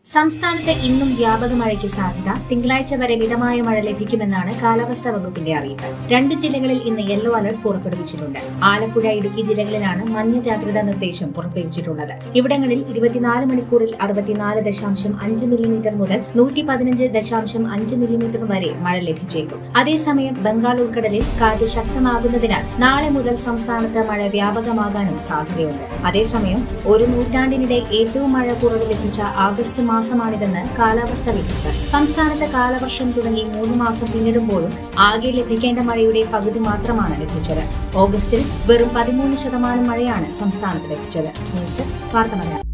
സംസ്ഥാനത്ത് ഇന്നും വ്യാപക മഴയ്ക്ക് സാധ്യത തിങ്കളാഴ്ച വരെ മിതമായ മഴ ലഭിക്കുമെന്നാണ് കാലാവസ്ഥാ വകുപ്പിന്റെ അറിയിപ്പ് രണ്ട് ജില്ലകളിൽ ഇന്ന് യെല്ലോ അലർട്ട് പുറപ്പെടുവിച്ചിട്ടുണ്ട് ആലപ്പുഴ ഇടുക്കി ജില്ലകളിലാണ് മഞ്ഞ ജാഗ്രതാ നിർദ്ദേശം പുറപ്പെടുവിച്ചിട്ടുള്ളത് ഇവിടങ്ങളിൽ ഇരുപത്തിനാല് മണിക്കൂറിൽ അറുപത്തിനാല് ദശാംശം അഞ്ച് മില്ലിമീറ്റർ മുതൽ നൂറ്റി പതിനഞ്ച് ദശാംശം അഞ്ച് മില്ലിമീറ്റർ വരെ മഴ ലഭിച്ചേക്കും അതേസമയം ബംഗാൾ ഉൾക്കടലിൽ കാറ്റ് ശക്തമാകുന്നതിനാൽ നാളെ മുതൽ സംസ്ഥാനത്ത് മഴ വ്യാപകമാകാനും സാധ്യതയുണ്ട് അതേസമയം ഒരു നൂറ്റാണ്ടിനിടെ ഏറ്റവും മഴ കുറവ് ലഭിച്ച ആഗസ്റ്റ് മാസമാണിതെന്ന് കാലാവസ്ഥാ വിദഗ്ധർ സംസ്ഥാനത്ത് കാലവർഷം തുടങ്ങി മൂന്ന് മാസം പിന്നിടുമ്പോഴും ആകെ ലഭിക്കേണ്ട മഴയുടെ പകുതി മാത്രമാണ് ലഭിച്ചത് ഓഗസ്റ്റിൽ വെറും പതിമൂന്ന് ശതമാനം മഴയാണ് സംസ്ഥാനത്ത് ലഭിച്ചത് ന്യൂസ് ഡെസ്ക് വാർത്തമല